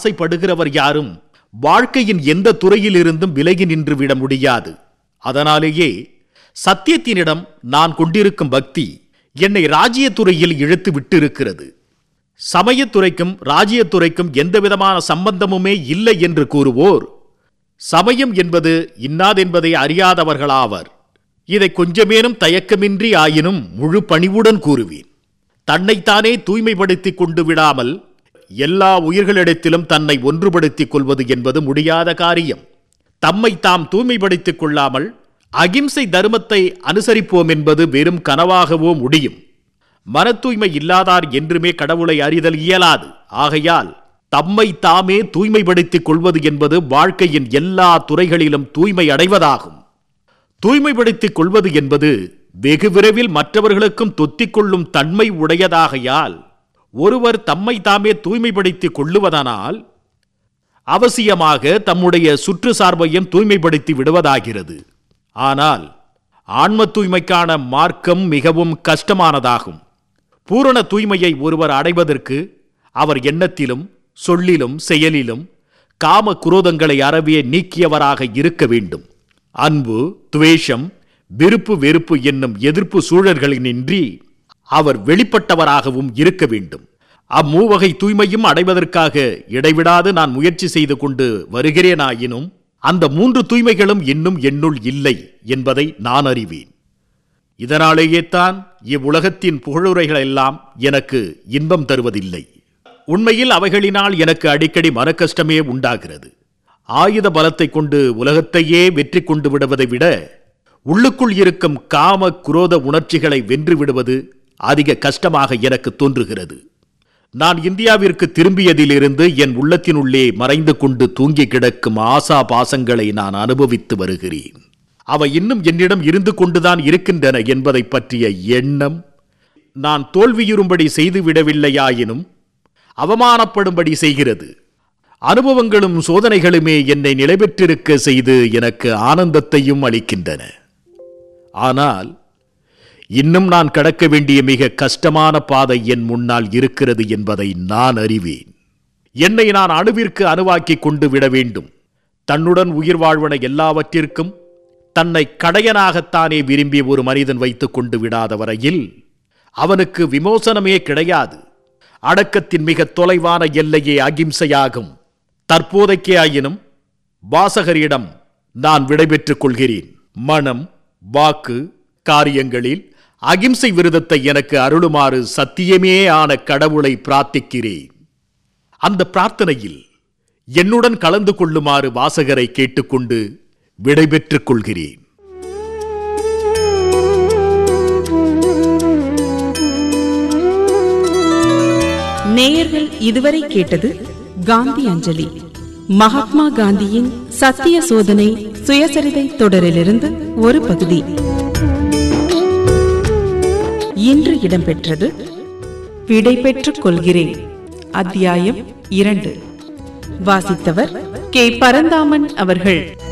ஆசைப்படுகிறவர் யாரும் வாழ்க்கையின் எந்த துறையிலிருந்தும் விலகி நின்று விட முடியாது அதனாலேயே சத்தியத்தினிடம் நான் கொண்டிருக்கும் பக்தி என்னை ராஜ்யத்துறையில் இழுத்து விட்டிருக்கிறது சமயத்துறைக்கும் ராஜ்யத்துறைக்கும் எந்தவிதமான சம்பந்தமுமே இல்லை என்று கூறுவோர் சமயம் என்பது இன்னாதென்பதை அறியாதவர்களாவர் இதை கொஞ்சமேனும் தயக்கமின்றி ஆயினும் முழு பணிவுடன் கூறுவேன் தன்னைத்தானே தூய்மைப்படுத்திக் கொண்டு விடாமல் எல்லா உயிர்களிடத்திலும் தன்னை ஒன்றுபடுத்திக் கொள்வது என்பது முடியாத காரியம் தம்மை தாம் தூய்மைப்படுத்திக் கொள்ளாமல் அகிம்சை தர்மத்தை அனுசரிப்போம் என்பது வெறும் கனவாகவோ முடியும் மன தூய்மை இல்லாதார் என்றுமே கடவுளை அறிதல் இயலாது ஆகையால் தம்மை தாமே தூய்மைப்படுத்திக் கொள்வது என்பது வாழ்க்கையின் எல்லா துறைகளிலும் தூய்மை அடைவதாகும் தூய்மைப்படுத்திக் கொள்வது என்பது வெகு விரைவில் மற்றவர்களுக்கும் தொத்திக் கொள்ளும் தன்மை உடையதாகையால் ஒருவர் தம்மை தாமே தூய்மைப்படுத்திக் கொள்ளுவதனால் அவசியமாக தம்முடைய சுற்று சார்பையும் தூய்மைப்படுத்தி விடுவதாகிறது ஆனால் ஆன்ம தூய்மைக்கான மார்க்கம் மிகவும் கஷ்டமானதாகும் பூரண தூய்மையை ஒருவர் அடைவதற்கு அவர் எண்ணத்திலும் சொல்லிலும் செயலிலும் காம குரோதங்களை அறவே நீக்கியவராக இருக்க வேண்டும் அன்பு துவேஷம் விருப்பு வெறுப்பு என்னும் எதிர்ப்பு சூழல்களினின்றி அவர் வெளிப்பட்டவராகவும் இருக்க வேண்டும் அம்மூவகை தூய்மையும் அடைவதற்காக இடைவிடாது நான் முயற்சி செய்து கொண்டு வருகிறேனாயினும் அந்த மூன்று தூய்மைகளும் இன்னும் என்னுள் இல்லை என்பதை நான் அறிவேன் இதனாலேயே தான் இவ்வுலகத்தின் புகழுரைகள் எல்லாம் எனக்கு இன்பம் தருவதில்லை உண்மையில் அவைகளினால் எனக்கு அடிக்கடி மனக்கஷ்டமே உண்டாகிறது ஆயுத பலத்தை கொண்டு உலகத்தையே வெற்றி கொண்டு விடுவதை விட உள்ளுக்குள் இருக்கும் காம குரோத உணர்ச்சிகளை வென்று விடுவது அதிக கஷ்டமாக எனக்கு தோன்றுகிறது நான் இந்தியாவிற்கு திரும்பியதிலிருந்து என் உள்ளத்தினுள்ளே மறைந்து கொண்டு தூங்கி கிடக்கும் ஆசா பாசங்களை நான் அனுபவித்து வருகிறேன் அவை இன்னும் என்னிடம் இருந்து கொண்டுதான் இருக்கின்றன என்பதை பற்றிய எண்ணம் நான் தோல்வியுறும்படி செய்து விடவில்லையாயினும் அவமானப்படும்படி செய்கிறது அனுபவங்களும் சோதனைகளுமே என்னை நிலைபெற்றிருக்க செய்து எனக்கு ஆனந்தத்தையும் அளிக்கின்றன ஆனால் இன்னும் நான் கடக்க வேண்டிய மிக கஷ்டமான பாதை என் முன்னால் இருக்கிறது என்பதை நான் அறிவேன் என்னை நான் அணுவிற்கு அணுவாக்கிக் கொண்டு விட வேண்டும் தன்னுடன் உயிர் வாழ்வன எல்லாவற்றிற்கும் தன்னை கடையனாகத்தானே விரும்பி ஒரு மனிதன் வைத்துக் கொண்டு விடாத வரையில் அவனுக்கு விமோசனமே கிடையாது அடக்கத்தின் மிக தொலைவான எல்லையே அகிம்சையாகும் தற்போதைக்கே ஆயினும் வாசகரிடம் நான் விடைபெற்றுக் கொள்கிறேன் மனம் வாக்கு காரியங்களில் அகிம்சை விரதத்தை எனக்கு அருளுமாறு சத்தியமே ஆன கடவுளை பிரார்த்திக்கிறேன் அந்த பிரார்த்தனையில் என்னுடன் கலந்து கொள்ளுமாறு வாசகரை கேட்டுக்கொண்டு விடைபெற்றுக் கொள்கிறேன் நேயர்கள் இதுவரை கேட்டது காந்தி அஞ்சலி மகாத்மா காந்தியின் சத்திய சோதனை சுயசரிதை தொடரிலிருந்து ஒரு பகுதி இன்று இடம்பெற்றது விடை பெற்றுக் கொள்கிறேன் அத்தியாயம் இரண்டு வாசித்தவர் கே பரந்தாமன் அவர்கள்